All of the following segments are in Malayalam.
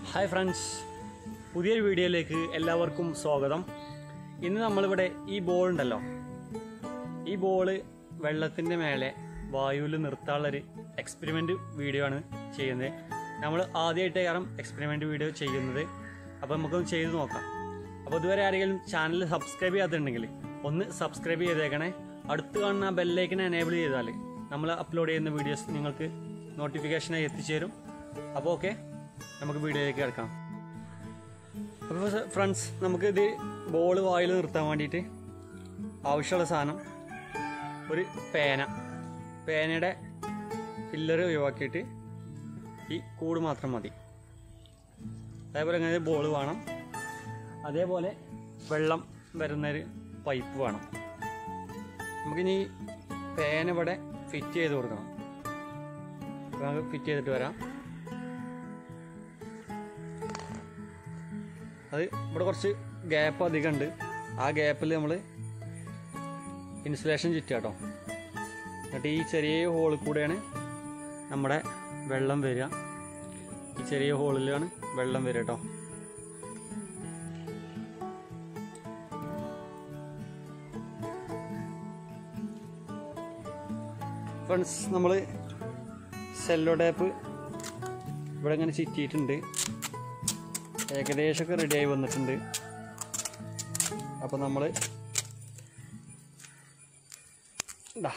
ഹായ് ഫ്രണ്ട്സ് പുതിയൊരു വീഡിയോയിലേക്ക് എല്ലാവർക്കും സ്വാഗതം ഇന്ന് നമ്മളിവിടെ ഈ ബോൾ ഉണ്ടല്ലോ ഈ ബോള് വെള്ളത്തിൻ്റെ മേലെ വായുവിൽ നിർത്താനുള്ളൊരു എക്സ്പെരിമെൻ്റ് വീഡിയോ ആണ് ചെയ്യുന്നത് നമ്മൾ ആദ്യമായിട്ട് കാരണം എക്സ്പെരിമെൻ്റ് വീഡിയോ ചെയ്യുന്നത് അപ്പോൾ നമുക്കൊന്ന് ചെയ്ത് നോക്കാം അപ്പോൾ ഇതുവരെ ആരെങ്കിലും ചാനൽ സബ്സ്ക്രൈബ് ചെയ്യാത്തുണ്ടെങ്കിൽ ഒന്ന് സബ്സ്ക്രൈബ് ചെയ്തേക്കണേ അടുത്ത് കാണുന്ന ബെല്ലൈക്കനെ എനേബിൾ ചെയ്താൽ നമ്മൾ അപ്ലോഡ് ചെയ്യുന്ന വീഡിയോസ് നിങ്ങൾക്ക് നോട്ടിഫിക്കേഷനായി എത്തിച്ചേരും അപ്പോൾ ഓക്കെ നമുക്ക് വീഡിയോയിലേക്ക് കിടക്കാം അപ്പോൾ ഫ്രണ്ട്സ് നമുക്കിത് ബോൾ വായിൽ നിർത്താൻ വേണ്ടിയിട്ട് ആവശ്യമുള്ള സാധനം ഒരു പേന പേനയുടെ ഫില്ലർ ഒഴിവാക്കിയിട്ട് ഈ കൂട് മാത്രം മതി അതേപോലെ ഇങ്ങനെ ബോൾ വേണം അതേപോലെ വെള്ളം വരുന്നൊരു പൈപ്പ് വേണം നമുക്കിനി പേന ഇവിടെ ഫിറ്റ് ചെയ്ത് കൊടുക്കണം അപ്പോൾ നമുക്ക് ഫിറ്റ് ചെയ്തിട്ട് വരാം അത് ഇവിടെ കുറച്ച് ഗ്യാപ്പ് അധികം ഉണ്ട് ആ ഗ്യാപ്പിൽ നമ്മൾ ഇൻസുലേഷൻ ചുറ്റുക കേട്ടോ എന്നിട്ട് ഈ ചെറിയ ഹോളിൽ കൂടെയാണ് നമ്മുടെ വെള്ളം വരിക ഈ ചെറിയ ഹോളിലാണ് വെള്ളം വരിക കേട്ടോ ഫ്രണ്ട്സ് നമ്മൾ സെല്ലോ ടേപ്പ് ഇവിടെ ഇങ്ങനെ ചുറ്റിയിട്ടുണ്ട് ഏകദേശമൊക്കെ റെഡിയായി വന്നിട്ടുണ്ട് അപ്പോൾ നമ്മൾ ഇതാ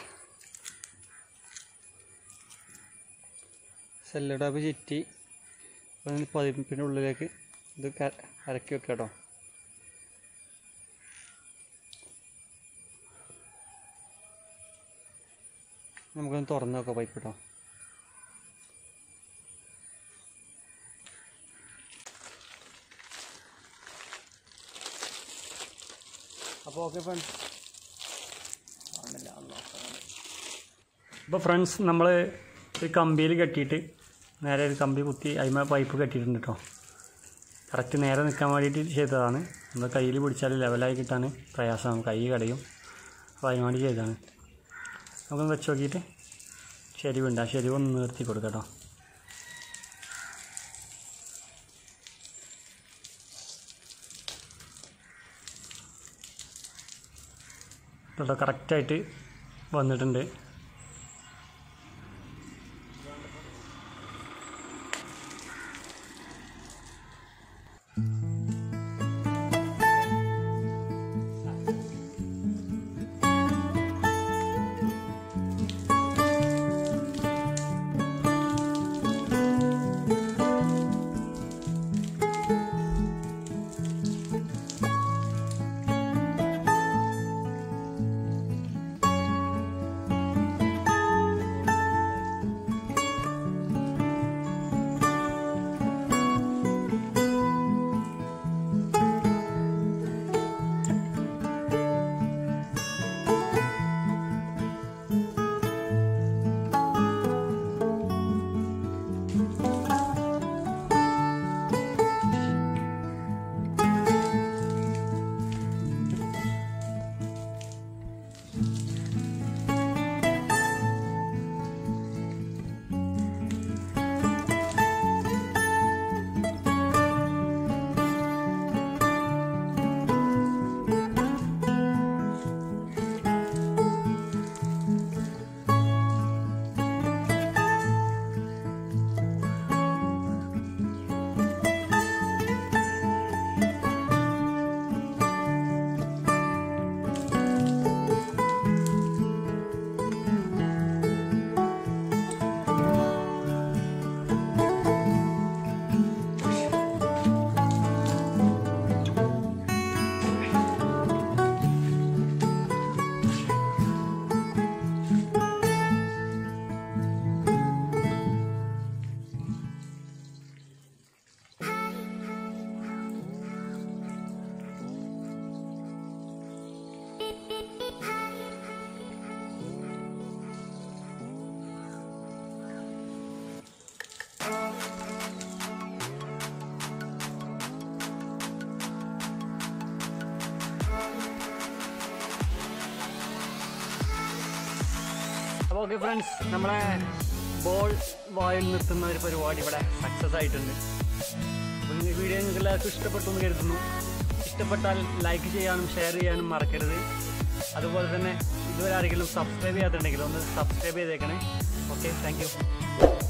സെല്ലോ ടാപ്പ് ചുറ്റി പതിപ്പിൻ്റെ ഉള്ളിലേക്ക് ഇത് ക- അരക്കി വെക്കാം കേട്ടോ നമുക്കൊന്ന് തുറന്ന് നോക്കാം പൈപ്പ് കേട്ടോ അപ്പോൾ ഓക്കെ ഫ്രണ്ട്സ് ഇപ്പോൾ ഫ്രണ്ട്സ് നമ്മൾ ഒരു കമ്പിയിൽ കെട്ടിയിട്ട് നേരെ ഒരു കമ്പി കുത്തി അതിമ പൈപ്പ് കെട്ടിയിട്ടുണ്ട് കേട്ടോ കറക്റ്റ് നേരെ നിൽക്കാൻ വേണ്ടിയിട്ട് ചെയ്തതാണ് നമ്മൾ കയ്യിൽ പിടിച്ചാൽ ലെവലായി കിട്ടാൻ പ്രയാസമാണ് കൈ കടയും അപ്പോൾ അതിന് വേണ്ടി ചെയ്തതാണ് നമുക്കൊന്ന് വെച്ച് നോക്കിയിട്ട് ശരിവുണ്ട് ആ ശരിവ് ഒന്ന് നിർത്തി കൊടുക്കാം കേട്ടോ കേട്ടോ കറക്റ്റായിട്ട് വന്നിട്ടുണ്ട് അപ്പോൾ ഓക്കെ ഫ്രണ്ട്സ് നമ്മളെ ബോൾ വായിൽ നിർത്തുന്ന ഒരു പരിപാടി ഇവിടെ സക്സസ് ആയിട്ടുണ്ട് അപ്പോൾ എല്ലാവർക്കും ഇഷ്ടപ്പെട്ടു എന്ന് കരുതുന്നു ഇഷ്ടപ്പെട്ടാൽ ലൈക്ക് ചെയ്യാനും ഷെയർ ചെയ്യാനും മറക്കരുത് അതുപോലെ തന്നെ ഇതുവരെ ആരെങ്കിലും സബ്സ്ക്രൈബ് ചെയ്യാത്തുണ്ടെങ്കിൽ ഒന്ന് സബ്സ്ക്രൈബ് ചെയ്തേക്കണേ ഓക്കെ താങ്ക് യു